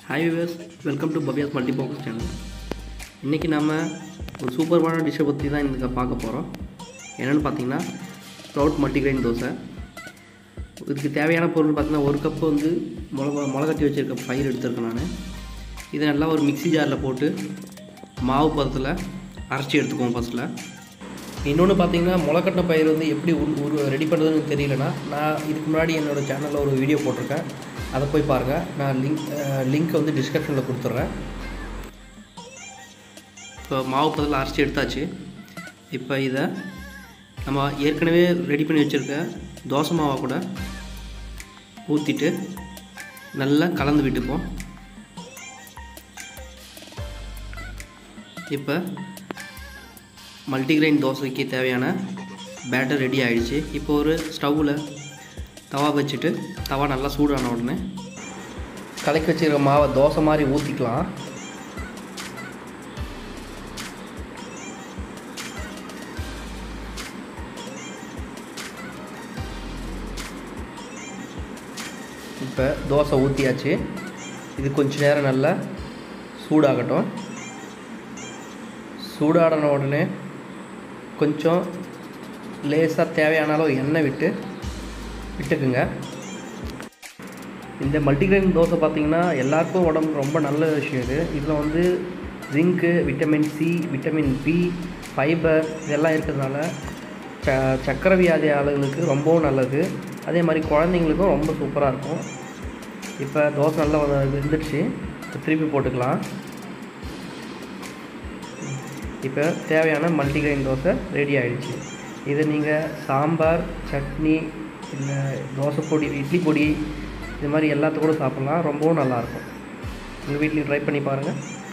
hi viewers welcome to பபியாஸ் multi box channel இன்றைக்கி நம்ம ஒரு சூப்பர்பான டிஷ்ஷை பற்றி தான் இன்றைக்கி பார்க்க போகிறோம் என்னென்னு பார்த்தீங்கன்னா ஸ்ப்ரவுட் மல்டிகிரெயின் தோசை இதுக்கு தேவையான பொருள் பார்த்தீங்கன்னா ஒரு கப்பு வந்து மிளகா மிளகட்டி வச்சுருக்க பயிர் எடுத்திருக்கேன் நான் இதை நல்லா ஒரு மிக்ஸி ஜாரில் போட்டு மாவு பதத்தில் அரைச்சி எடுத்துக்குவோம் ஃபஸ்ட்டில் இன்னொன்று பார்த்தீங்கன்னா முளைக்கட்டின பயிர் வந்து எப்படி உரு- உரு ரெடி பண்ணுறதுன்னு தெரியலனா நான் இதுக்கு முன்னாடி என்னோடய சேனலில் ஒரு வீடியோ போட்டிருக்கேன் அதை போய் பாருங்கள் நான் லிங்க் லிங்க் வந்து டிஸ்கிரிப்ஷனில் கொடுத்துட்றேன் இப்போ மாவு பதத்தில் அரைச்சி எடுத்தாச்சு இப்போ இதை நம்ம ஏற்கனவே ரெடி பண்ணி வச்சுருக்க தோசை மாவை கூட ஊற்றிட்டு நல்லா கலந்து விட்டுப்போம் இப்போ மல்டிகிரெயின் தோசைக்கு தேவையான பேட்டர் ரெடி ஆயிடுச்சு இப்போ ஒரு ஸ்டவ்வில் தவா வச்சுட்டு தவா நல்லா சூடான உடனே கலக்கி வச்சிருக்க மாவை தோசை மாதிரி ஊற்றிக்கலாம் இப்போ தோசை ஊற்றியாச்சு இது கொஞ்ச நேரம் நல்லா சூடாகட்டும் சூடாடின உடனே கொஞ்சம் லேசாக தேவையான அளவு எண்ணெய் விட்டு விட்டுக்குங்க இந்த மல்டிகிரெயின் தோசை பார்த்திங்கன்னா எல்லாருக்கும் உடம்பு ரொம்ப நல்ல விஷயம் இது இதில் வந்து zinc vitamin C vitamin B fibre இதெல்லாம் இருக்கிறதுனால ச சக்கரை வியாதி ஆளுங்களுக்கு ரொம்பவும் நல்லது அதே மாதிரி குழந்தைங்களுக்கும் ரொம்ப சூப்பராக இருக்கும் இப்போ தோசை நல்லா வெந்துடுச்சு இப்போ திருப்பி போட்டுக்கலாம் இப்போ தேவையான மல்டிகிரெயின் தோசை ரெடி ஆயிடுச்சு இது நீங்கள் சாம்பார் சட்னி இல்லை தோசை பொடி இட்லி பொடி இது மாதிரி எல்லாத்துக்கூட சாப்பிட்லாம் ரொம்பவும் நல்லாயிருக்கும் உங்கள் வீட்லேயும் ட்ரை பண்ணி பாருங்கள்